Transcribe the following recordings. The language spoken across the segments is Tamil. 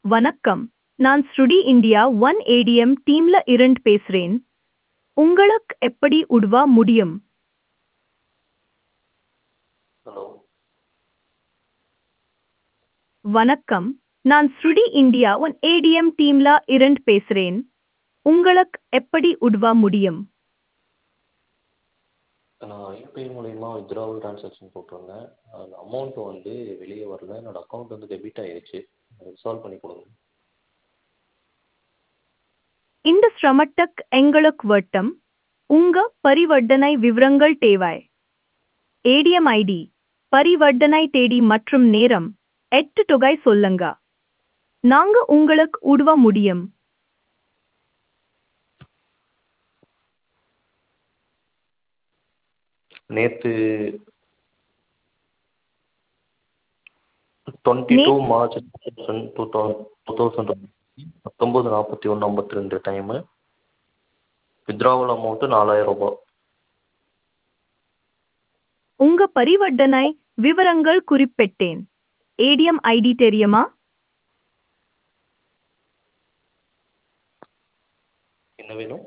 வணக்கம் நான் ஸ்ருடி இந்தியா ஒன் ஏடிஎம் டீம்ல இருந்து பேசுறேன் உங்களுக்கு எப்படி உதவ முடியும் ஹலோ வணக்கம் நான் ஸ்ருடி இந்தியா ஒன் ஏடிஎம் டீம்ல இருந்து பேசுறேன் உங்களுக்கு எப்படி உதவ முடியும் நான் யூபிஐ மூலிமா வித்ட்ராவல் ட்ரான்சாக்ஷன் போட்டிருந்தேன் அந்த அமௌண்ட் வந்து வெளியே வரல என்னோடய அக்கௌண்ட் வந்து டெபிட் ஆகிடுச்சு சால்வ் பண்ணி கொடுங்க இந்த சிரமத்துக்கு எங்களுக்கு வட்டம் உங்க பரிவர்த்தனை விவரங்கள் தேவை ஏடிஎம் ஐடி பரிவர்த்தனை தேதி மற்றும் நேரம் எட்டு தொகை சொல்லுங்க நாங்க உங்களுக்கு உதவ முடியும் நேற்று twenty two March two thousand two thousand பத்தொம்பது நாற்பத்தி ஒன்று ஐம்பத்தி ரெண்டு டைமு வித்ட்ராவல் அமௌண்ட்டு நாலாயிரம் ரூபாய் உங்க பரிவர்த்தனை விவரங்கள் குறிப்பிட்டேன் ஏடிஎம் ஐடி தெரியுமா என்ன வேணும்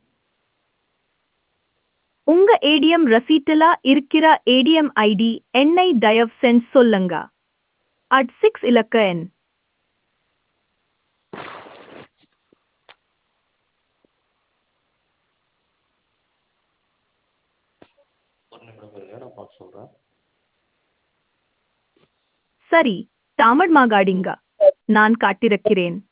உங்க ஏடிஎம் ரசீட்டுல இருக்கிற ஏடிஎம் ஐடி எண்ணை தயவு செஞ்சு சொல்லுங்க அட் சிக்ஸ் இலக்க எண் ஒரு நிமிடம் இருங்க நான் பார்த்து சொல்கிறேன் சரி தாமட் மாகாடிங்க நான் காட்டிருக்கிறேன்